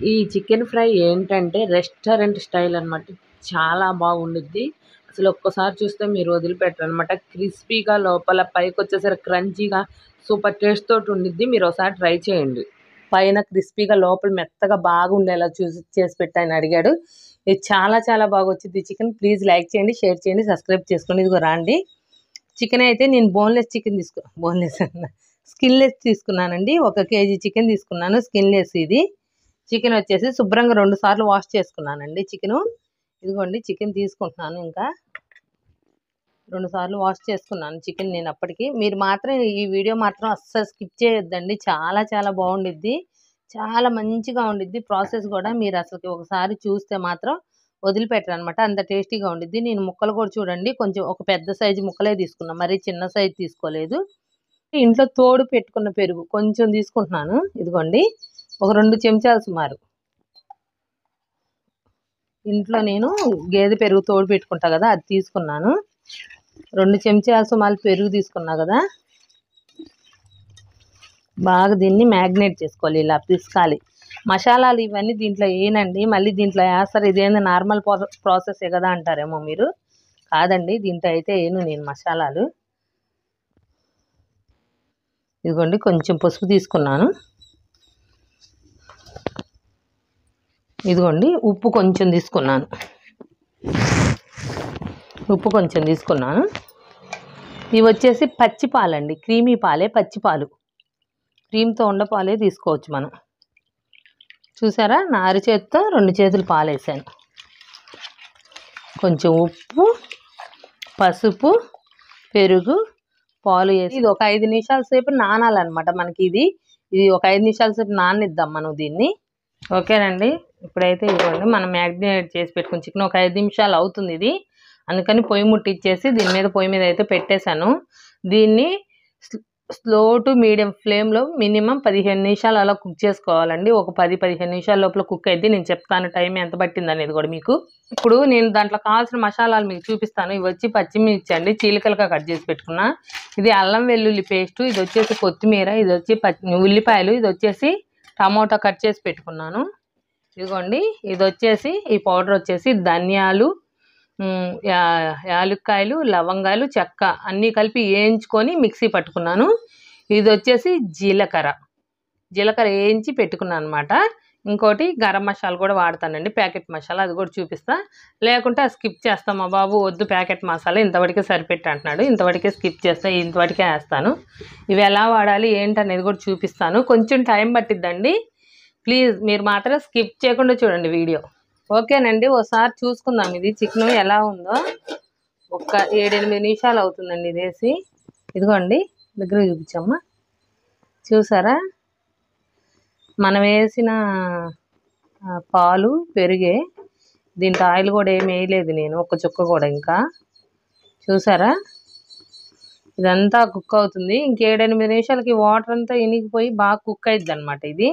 ఈ chicken fry ఏంటంటే restaurant style అనమాట చాలా బాగుండిద్ది అసలు ఒక్కసారి చూస్తే మీరు వదిలిపెట్టరు అనమాట క్రిస్పీగా లోపల పైకి వచ్చేసరికి క్రంచీగా సూపర్ టేస్ట్ తోటి ఉండిద్ది మీరు ఒకసారి ట్రై చేయండి పైన క్రిస్పీగా లోపల మెత్తగా బాగా ఉండేలా చూసి చేసి పెట్టాయని అడిగాడు ఇది చాలా చాలా బాగా వచ్చింది చికెన్ ప్లీజ్ లైక్ చేయండి షేర్ చేయండి సబ్స్క్రైబ్ చేసుకోండి ఇదిగో రాండి చికెన్ అయితే నేను బోన్లెస్ చికెన్ తీసుకో బోన్లెస్ అన్న స్కిన్లెస్ తీసుకున్నానండి ఒక కేజీ చికెన్ తీసుకున్నాను స్కిన్లెస్ ఇది చికెన్ వచ్చేసి శుభ్రంగా రెండు సార్లు వాష్ చేసుకున్నానండి చికెను ఇదిగోండి చికెన్ తీసుకుంటున్నాను ఇంకా రెండు సార్లు వాష్ చేసుకున్నాను చికెన్ నేను అప్పటికి మీరు మాత్రం ఈ వీడియో మాత్రం అస్సలు స్కిప్ చేయొద్దండి చాలా చాలా బాగుండిద్ది చాలా మంచిగా ఉండిద్ది ప్రాసెస్ కూడా మీరు అసలు ఒకసారి చూస్తే మాత్రం వదిలిపెట్టరు అనమాట అంత టేస్టీగా ఉండిద్ది నేను ముక్కలు కూడా చూడండి కొంచెం ఒక పెద్ద సైజు ముక్కలే తీసుకున్నా మరీ చిన్న సైజు తీసుకోలేదు ఇంట్లో తోడు పెట్టుకున్న పెరుగు కొంచెం తీసుకుంటున్నాను ఇదిగోండి ఒక రెండు చెంచాలు సుమారు ఇంట్లో నేను గేదె పెరుగు తోడు పెట్టుకుంటా కదా అది తీసుకున్నాను రెండు చెంచాలు సుమారు పెరుగు తీసుకున్నా కదా బాగా దీన్ని మ్యాగ్నేట్ చేసుకోవాలి ఇలా పిసకాలి మసాలాలు ఇవన్నీ దీంట్లో వేయనండి మళ్ళీ దీంట్లో వేస్తారు ఇదేంది నార్మల్ ప్రాసెసే కదా అంటారేమో మీరు కాదండి దీంట్లో అయితే వేయను నేను మసాలాలు ఇదిగోండి కొంచెం పసుపు తీసుకున్నాను ఇదిగోండి ఉప్పు కొంచెం తీసుకున్నాను ఉప్పు కొంచెం తీసుకున్నాను ఇవి వచ్చేసి పచ్చి పాలండి క్రీమీ పాలే పచ్చి పాలు క్రీమ్తో ఉండ పాలే తీసుకోవచ్చు మనం చూసారా నా అరిచేతితో రెండు చేతులు పాలు వేసాను కొంచెం ఉప్పు పసుపు పెరుగు పాలు వేసి ఇది ఒక ఐదు నిమిషాల సేపు నానాలన్నమాట మనకి ఇది ఇది ఒక ఐదు నిమిషాల సేపు నాననిద్దాం మనం దీన్ని ఓకేనండి ఇప్పుడైతే ఇవ్వండి మనం మ్యాగ్నేట్ చేసి పెట్టుకుని చికెన్ ఒక ఐదు నిమిషాలు అవుతుంది ఇది అందుకని పొయ్యి ముట్టిచ్చేసి దీని మీద పొయ్యి మీద అయితే పెట్టేశాను దీన్ని స్లో టు మీడియం ఫ్లేమ్లో మినిమం పదిహేను నిమిషాలు అలా కుక్ చేసుకోవాలండి ఒక పది పదిహేను నిమిషాల లోపల కుక్ అయితే నేను చెప్తాను టైం ఎంత పట్టింది అనేది కూడా మీకు ఇప్పుడు నేను దాంట్లో కావాల్సిన మసాలాలు మీకు చూపిస్తాను ఇవి వచ్చి పచ్చిమిర్చి అండి చీలికలుగా కట్ చేసి పెట్టుకున్నా ఇది అల్లం వెల్లుల్లి పేస్ట్ ఇది వచ్చేసి కొత్తిమీర ఇది వచ్చి పచ్చి ఉల్లిపాయలు ఇది వచ్చేసి టమోటా కట్ చేసి పెట్టుకున్నాను ఇదిగోండి ఇది వచ్చేసి ఈ పౌడర్ వచ్చేసి ధనియాలు యాలుక్కాయలు లవంగాలు చెక్క అన్నీ కలిపి వేయించుకొని మిక్సీ పట్టుకున్నాను ఇది వచ్చేసి జీలకర్ర జీలకర్ర వేయించి పెట్టుకున్నాను అనమాట ఇంకోటి గరం మసాలా కూడా వాడతానండి ప్యాకెట్ మసాలా అది కూడా చూపిస్తా లేకుంటే స్కిప్ చేస్తాం మా బాబు వద్దు ప్యాకెట్ మసాలా ఇంతవరకే సరిపెట్టి అంటున్నాడు ఇంతవరకే స్కిప్ చేస్తా ఇంతవరకే వేస్తాను ఇవి ఎలా వాడాలి ఏంటనేది కూడా చూపిస్తాను కొంచెం టైం పట్టిద్దండి ప్లీజ్ మీరు మాత్రం స్కిప్ చేయకుండా చూడండి వీడియో ఓకేనండి ఒకసారి చూసుకుందాం ఇది చికెన్ ఎలా ఉందో ఒక ఏడెనిమిది నిమిషాలు అవుతుందండి ఇది వేసి ఇదిగోండి దగ్గర చూపించమ్మా చూసారా మనం వేసిన పాలు పెరిగే దీంట్లో ఆయిల్ కూడా ఏమి వేయలేదు నేను ఒక చుక్క కూడా ఇంకా చూసారా ఇదంతా కుక్ అవుతుంది ఇంకేడెనిమిది నిమిషాలకి వాటర్ అంతా ఇనిగిపోయి బాగా కుక్ అయిద్ది అనమాట ఇది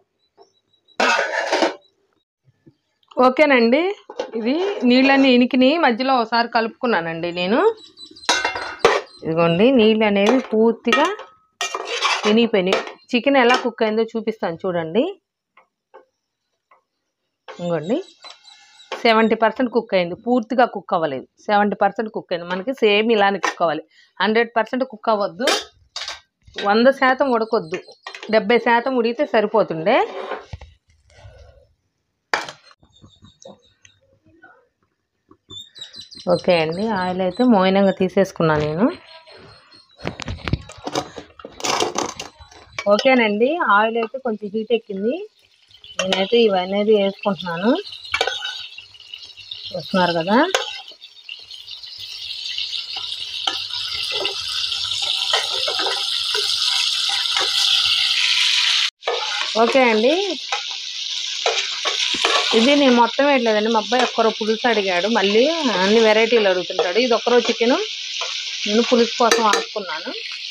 ఓకేనండి ఇది నీళ్ళన్నీ ఇనికిని మధ్యలో ఒకసారి కలుపుకున్నానండి నేను ఇదిగోండి నీళ్ళు అనేవి పూర్తిగా ఇనిగిపోయినాయి చికెన్ ఎలా కుక్ అయిందో చూపిస్తాను చూడండి ఇంకోండి సెవెంటీ పర్సెంట్ కుక్ అయింది పూర్తిగా కుక్ అవ్వలేదు సెవెంటీ పర్సెంట్ కుక్ అయింది మనకి సేమ్ ఇలానే కుక్ అవ్వాలి హండ్రెడ్ పర్సెంట్ కుక్ అవ్వద్దు వంద శాతం ఉడకొద్దు డెబ్బై శాతం ఉడిగితే సరిపోతుండే ఓకే అండి ఆయిల్ అయితే మోయినంగా తీసేసుకున్నాను నేను ఓకేనండి ఆయిల్ అయితే కొంచెం హీట్ ఎక్కింది నేనైతే ఇవన్నీ వేసుకుంటున్నాను వస్తున్నారు కదా ఓకే అండి ఇది నేను మొత్తం వేయట్లేదండి మా అబ్బాయి ఒక్కరో పులుసు అడిగాడు మళ్ళీ అన్ని వెరైటీలు అడుగుతుంటాడు ఇది ఒక్కరో చికెను నేను పులుసు కోసం ఆపుకున్నాను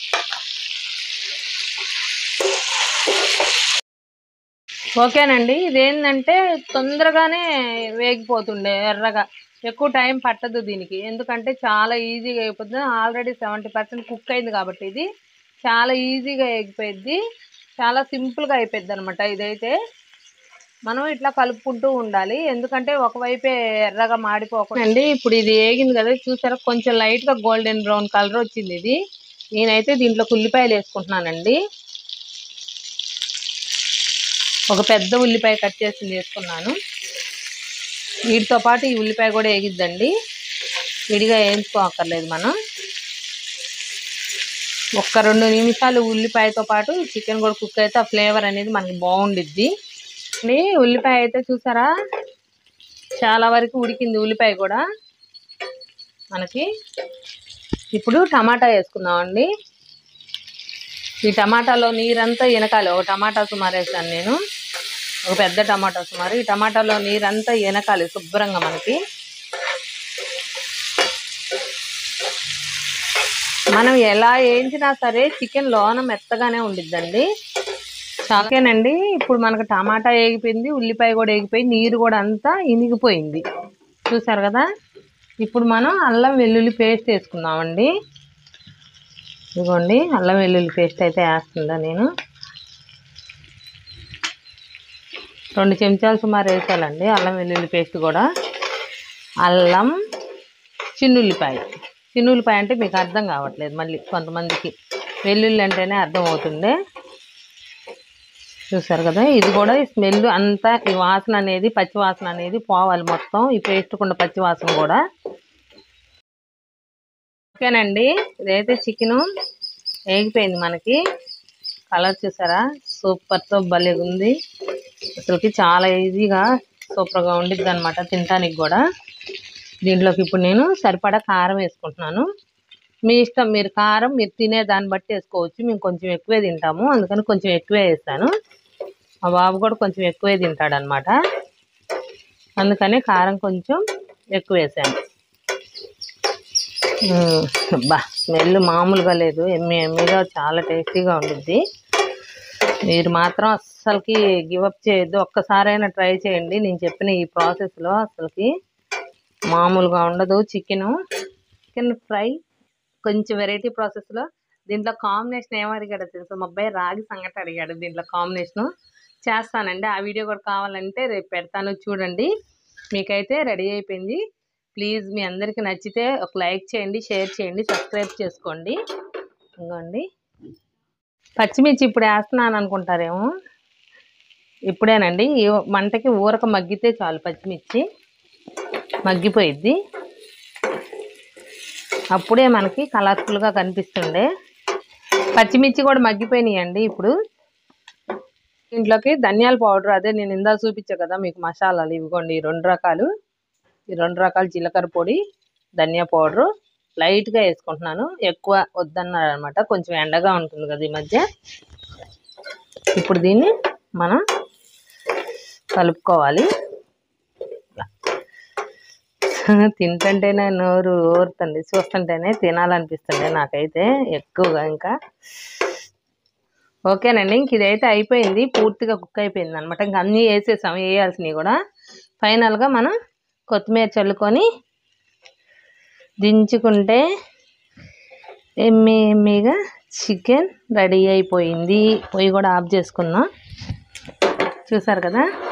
ఓకేనండి ఇదేంటంటే తొందరగానే వేగిపోతుండే ఎర్రగా ఎక్కువ టైం పట్టదు దీనికి ఎందుకంటే చాలా ఈజీగా అయిపోతుంది ఆల్రెడీ సెవెంటీ పర్సెంట్ కుక్ అయింది కాబట్టి ఇది చాలా ఈజీగా ఎగిపోయిద్ది చాలా సింపుల్గా అయిపోద్ది అనమాట ఇదైతే మనం ఇట్లా కలుపుకుంటూ ఉండాలి ఎందుకంటే ఒకవైపే ఎర్రగా మాడిపోకుండా అండి ఇప్పుడు ఇది వేగింది కదా చూసారా కొంచెం లైట్ గా గోల్డెన్ బ్రౌన్ కలర్ వచ్చింది ఇది నేనైతే దీంట్లో ఉల్లిపాయలు వేసుకుంటున్నానండి ఒక పెద్ద ఉల్లిపాయ కట్ చేసి వేసుకున్నాను వీటితో పాటు ఈ ఉల్లిపాయ కూడా వేగిద్దండి విడిగా వేయించుకోక్కర్లేదు మనం ఒక్క రెండు నిమిషాలు ఉల్లిపాయతో పాటు చికెన్ కూడా కుక్ అయితే ఆ ఫ్లేవర్ అనేది మనకి బాగుండిద్ది అండి ఉల్లిపాయ అయితే చూసారా చాలా వరకు ఉడికింది ఉల్లిపాయ కూడా మనకి ఇప్పుడు టమాటా వేసుకుందామండి ఈ టమాటాలో నీరంతా వెనకాలి ఒక టమాటా సుమారు వేసాను నేను ఒక పెద్ద టమాటా సుమారు ఈ టమాటాలో నీరంతా వెనకాలి శుభ్రంగా మనకి మనం ఎలా వేయించినా సరే చికెన్ లోన మెత్తగానే ఉండిద్దండి చాలానండి ఇప్పుడు మనకు టమాటా వేగిపోయింది ఉల్లిపాయ కూడా వేగిపోయి నీరు కూడా అంతా ఇనిగిపోయింది చూసారు కదా ఇప్పుడు మనం అల్లం వెల్లుల్లి పేస్ట్ వేసుకుందామండి ఇదిగోండి అల్లం వెల్లుల్లి పేస్ట్ అయితే వేస్తుందా నేను రెండు చెంచాలు సుమారు వేసాలండి అల్లం వెల్లుల్లి పేస్ట్ కూడా అల్లం చిన్నుల్లిపాయ చిన్నుల్లిపాయ అంటే మీకు అర్థం కావట్లేదు మళ్ళీ కొంతమందికి వెల్లుల్లి అంటేనే అర్థం అవుతుండే చూసారు కదా ఇది కూడా ఈ స్మెల్ అంతా ఈ వాసన అనేది పచ్చి వాసన అనేది పోవాలి మొత్తం ఈ పేస్ట్ కుండా పచ్చి వాసన కూడా ఓకేనండి ఇదైతే చికెను వేగిపోయింది మనకి కలర్ చూసారా సూపర్తో భలే ఉంది అసలుకి చాలా ఈజీగా సూపర్గా ఉండిద్ది అనమాట తినడానికి కూడా దీంట్లోకి ఇప్పుడు నేను సరిపడా కారం వేసుకుంటున్నాను మీ ఇష్టం మీరు కారం మీరు తినే దాన్ని బట్టి వేసుకోవచ్చు మేము కొంచెం ఎక్కువే తింటాము అందుకని కొంచెం ఎక్కువే వేస్తాను మా బాబు కూడా కొంచెం ఎక్కువే తింటాడు అనమాట అందుకని కారం కొంచెం ఎక్కువ వేసాను బా స్మెల్ మామూలుగా లేదు ఎమ్మి ఎమ్మిగా చాలా టేస్టీగా ఉండిద్ది మీరు మాత్రం అస్సలకి గివప్ చేయొద్దు ఒక్కసారైనా ట్రై చేయండి నేను చెప్పిన ఈ ప్రాసెస్లో అసలుకి మామూలుగా ఉండదు చికెను చికెన్ ఫ్రై కొంచెం వెరైటీ ప్రాసెస్లో దీంట్లో కాంబినేషన్ ఏం అడిగాడో తెలుసు మా అబ్బాయి రాగి సంగటి అడిగాడు దీంట్లో కాంబినేషను చేస్తానండి ఆ వీడియో కూడా కావాలంటే రేపు పెడతాను చూడండి మీకైతే రెడీ అయిపోయింది ప్లీజ్ మీ అందరికీ నచ్చితే ఒక లైక్ చేయండి షేర్ చేయండి సబ్స్క్రైబ్ చేసుకోండి ఇంకోండి పచ్చిమిర్చి ఇప్పుడు వేస్తున్నాను అనుకుంటారేమో ఇప్పుడేనండి ఈ మంటకి ఊరక మగ్గితే చాలు పచ్చిమిర్చి మగ్గిపోయిద్ది అప్పుడే మనకి కలర్ఫుల్గా కనిపిస్తుండే పచ్చిమిర్చి కూడా మగ్గిపోయినాయండి ఇప్పుడు దీంట్లోకి ధనియాల పౌడర్ అదే నేను ఇందా చూపించా కదా మీకు మసాలాలు ఇవిగోండి ఈ రెండు రకాలు ఈ రెండు రకాల జీలకర్ర పొడి ధనియా పౌడరు లైట్గా వేసుకుంటున్నాను ఎక్కువ వద్దన్నారు అనమాట కొంచెం ఎండగా ఉంటుంది కదా ఈ మధ్య ఇప్పుడు దీన్ని మనం కలుపుకోవాలి తింటుంటేనే నోరు ఊరుతుంది చూస్తుంటేనే తినాలనిపిస్తుంది నాకైతే ఎక్కువగా ఇంకా ఓకేనండి ఇంక ఇదైతే అయిపోయింది పూర్తిగా కుక్ అయిపోయింది అనమాట ఇంక అన్నీ వేసేసాం వేయాల్సినవి కూడా ఫైనల్గా మనం కొత్తిమీర చల్లుకొని దించుకుంటే ఎమ్మి ఎమ్మిగా చికెన్ రెడీ అయిపోయింది పొయ్యి కూడా ఆఫ్ చేసుకుందాం చూసారు కదా